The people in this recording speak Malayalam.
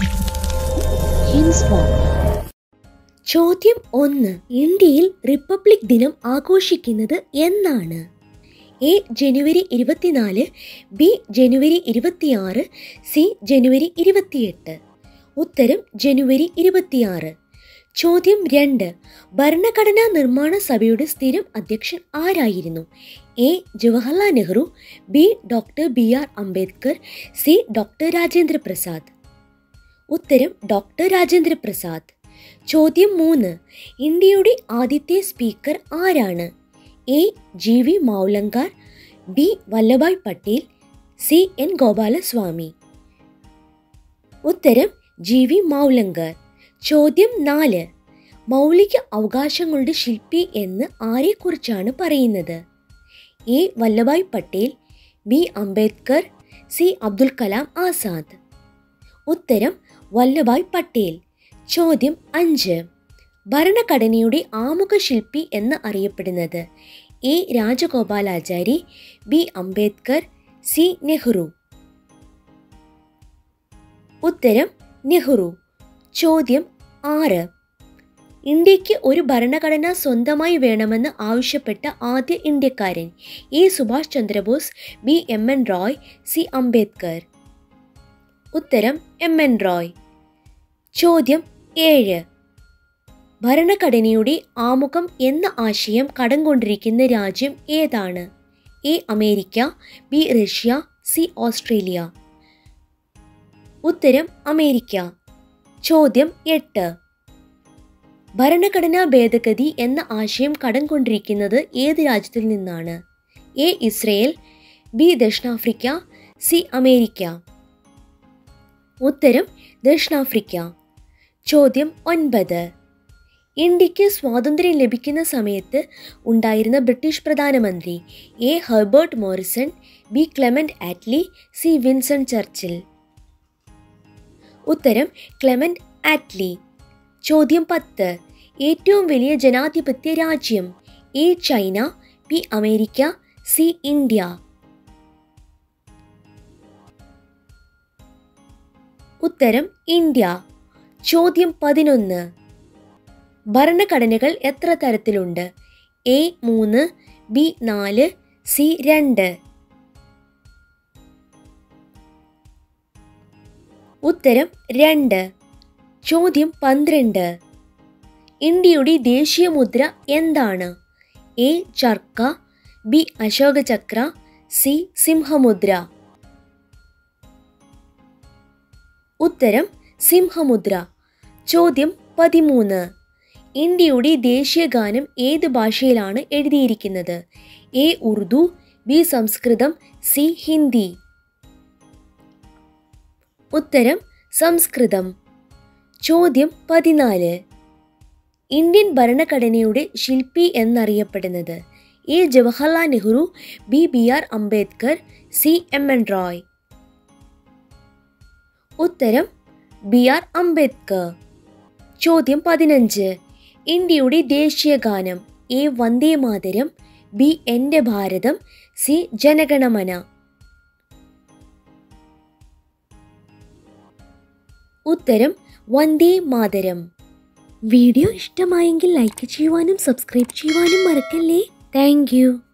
ഹിൻസ്വാങ് ചോദ്യം ഒന്ന് ഇന്ത്യയിൽ റിപ്പബ്ലിക് ദിനം ആഘോഷിക്കുന്നത് എന്നാണ് എ ജനുവരി ഇരുപത്തിനാല് ബി ജനുവരി ഇരുപത്തിയാറ് സി ജനുവരി ഇരുപത്തിയെട്ട് ഉത്തരം ജനുവരി ഇരുപത്തിയാറ് ചോദ്യം രണ്ട് ഭരണഘടനാ നിർമ്മാണ സഭയുടെ സ്ഥിരം അധ്യക്ഷൻ ആരായിരുന്നു A Jawaharlal Nehru B doctor B R Ambedkar C doctor Rajendra Prasad ഉത്തരം ഡോക്ടർ രാജേന്ദ്ര പ്രസാദ് ചോദ്യം മൂന്ന് ഇന്ത്യയുടെ ആദ്യത്തെ സ്പീക്കർ ആരാണ് A G V Mavalankar B Vallabhbhai Patel C N Gopalaswami ഉത്തരം ജി വി മൗലങ്കർ ചോദ്യം നാല് മൗലിക അവകാശങ്ങളുടെ ശില്പി എന്ന് ആരെക്കുറിച്ചാണ് പറയുന്നത് A Vallabhbhai Patel B Ambedkar C Abdul Kalam Azad ഉത്തരം വല്ലഭായ് പട്ടേൽ ചോദ്യം അഞ്ച് ഭരണഘടനയുടെ ആമുഖ ശില്പി എന്ന് അറിയപ്പെടുന്നത് A Rajagopalachari B Ambedkar C Nehru ഉത്തരം നെഹ്റു ചോദ്യം ആറ് ഇന്ത്യക്ക് ഒരു ഭരണഘടന സ്വന്തമായി വേണമെന്ന് ആവശ്യപ്പെട്ട ആദ്യ ഇന്ത്യക്കാരൻ A Subhash Chandra Bose B M N Roy C Ambedkar ഉത്തരം എം എൻ റോയ് ചോദ്യം ഏഴ് ഭരണഘടനയുടെ ആമുഖം എന്ന ആശയം കടം കൊണ്ടിരിക്കുന്ന രാജ്യം ഏതാണ് A America B Russia C Australia ഉത്തരം അമേരിക്ക ചോദ്യം എട്ട് ഭരണഘടനാ ഭേദഗതി എന്ന ആശയം കടം കൊണ്ടിരിക്കുന്നത് ഏത് രാജ്യത്തിൽ നിന്നാണ് എ ഇസ്രയേൽ ബി ദക്ഷിണാഫ്രിക്ക സി അമേരിക്ക ഉത്തരം ദക്ഷിണാഫ്രിക്ക ചോദ്യം ഒൻപത് ഇന്ത്യക്ക് സ്വാതന്ത്ര്യം ലഭിക്കുന്ന സമയത്ത് ഉണ്ടായിരുന്ന ബ്രിട്ടീഷ് പ്രധാനമന്ത്രി A Herbert Morrison B Clement Attlee C Winston Churchill ഉത്തരം ക്ലെമന്റ് ആറ്റ്ലി ചോദ്യം പത്ത് ഏറ്റവും വലിയ ജനാധിപത്യ രാജ്യം A China B America C India ഉത്തരം ഇന്ത്യ ചോദ്യം പതിനൊന്ന് ഭരണഘടനകൾ എത്ര തരത്തിലുണ്ട് എ മൂന്ന് ബി നാല് സി രണ്ട് ഉത്തരം രണ്ട് ചോദ്യം പന്ത്രണ്ട് ഇന്ത്യയുടെ ദേശീയ മുദ്ര എന്താണ് A charkha B Ashoka Chakra C സിംഹമുദ്ര ഉത്തരം സിംഹമുദ്ര ചോദ്യം പതിമൂന്ന് ഇന്ത്യയുടെ ദേശീയ ഗാനം ഏത് ഭാഷയിലാണ് എഴുതിയിരിക്കുന്നത് A Urdu B Sanskrit C Hindi ഉത്തരം സംസ്കൃതം ചോദ്യം പതിനാല് ഇന്ത്യൻ ഭരണഘടനയുടെ ശില്പി എന്നറിയപ്പെടുന്നത് A Jawaharlal Nehru B B R Ambedkar C M N Roy ഉത്തരം ബി ആർ അംബേദ്കർ ചോദ്യം പതിനഞ്ച് ഇന്ത്യയുടെ ദേശീയ ഗാനം എ വന്ദേ മാതരം ബി എൻ്റെ ഭാരതം സി ജനഗണമന ഉത്തരം വന്ദേ മാതരം വീഡിയോ ഇഷ്ടമായെങ്കിൽ ലൈക്ക് ചെയ്യുവാനും സബ്സ്ക്രൈബ് ചെയ്യുവാനും മറക്കല്ലേ താങ്ക്